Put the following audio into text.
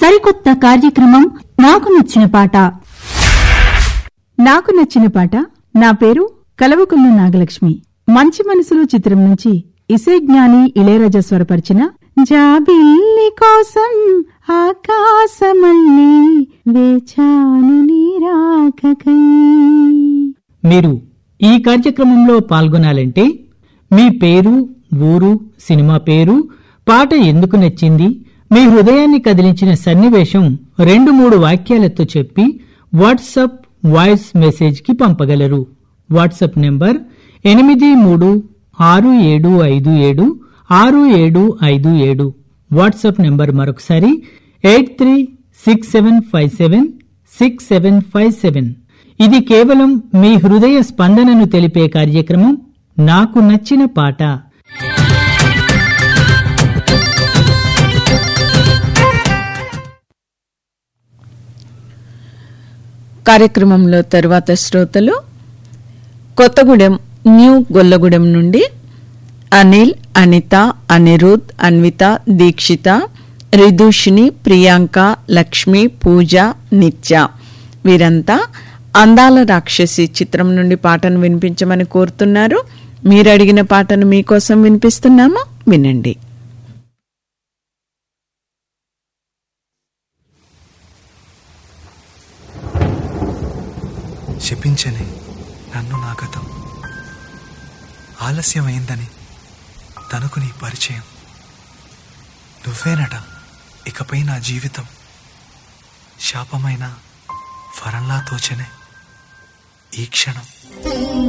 సరికొత్త కార్యక్రమం నాకు నచ్చిన పాట నాకు నచ్చిన పాట నా పేరు కలవకున్న నాగలక్ష్మి మంచి మనసులు చిత్రం నుంచి ఇసేజ్ఞాని ఇళయరాజా స్వరపరిచిన జాబిల్లి కోసం ఆకాశమల్లి వేచాను నీరాకకై మీరు ఈ కార్యక్రమంలో పాల్గొనాలంటే మీ పేరు ఊరు సినిమా పేరు పాట ఎందుకు నచ్చింది మీ హృదయాన్ని కదిలించిన సన్నివేశం రెండు మూడు వాక్యాలతో చెప్పి వాట్సప్ వాయిస్ మెసేజ్ కి పంపగలరు వాట్సప్ నెంబర్ ఎనిమిది మూడు ఆరు ఏడు ఐదు ఏడు ఆరు ఏడు ఐదు ఏడు వాట్సాప్ నెంబర్ మరొకసారి eight three six seven five seven six seven five seven ఇది కేవలం మీ హృదయ స్పందనను తెలిపే కార్యక్రమం నాకు నచ్చిన పాట కార్యక్రమంలో తరువాత శ్రోతలు కొత్తగూడెం న్యూ గొల్లగూడెం నుండి అనిల్ అనిత అనిరుద్ అన్విత దీక్షిత రిదుషిని ప్రియాంక లక్ష్మి పూజ నిత్య వీరంతా అందాల రాక్షసి చిత్రం నుండి పాటను వినిపించమని కోరుతున్నారు మీరు అడిగిన పాటను మీకోసం వినిపిస్తున్నాము వినండి శపించని నన్ను నా గతం ఆలస్యమైందని తనకు నీ పరిచయం నువ్వేనట ఇకపై నా జీవితం శాపమైన వరంలా తోచనే ఈ క్షణం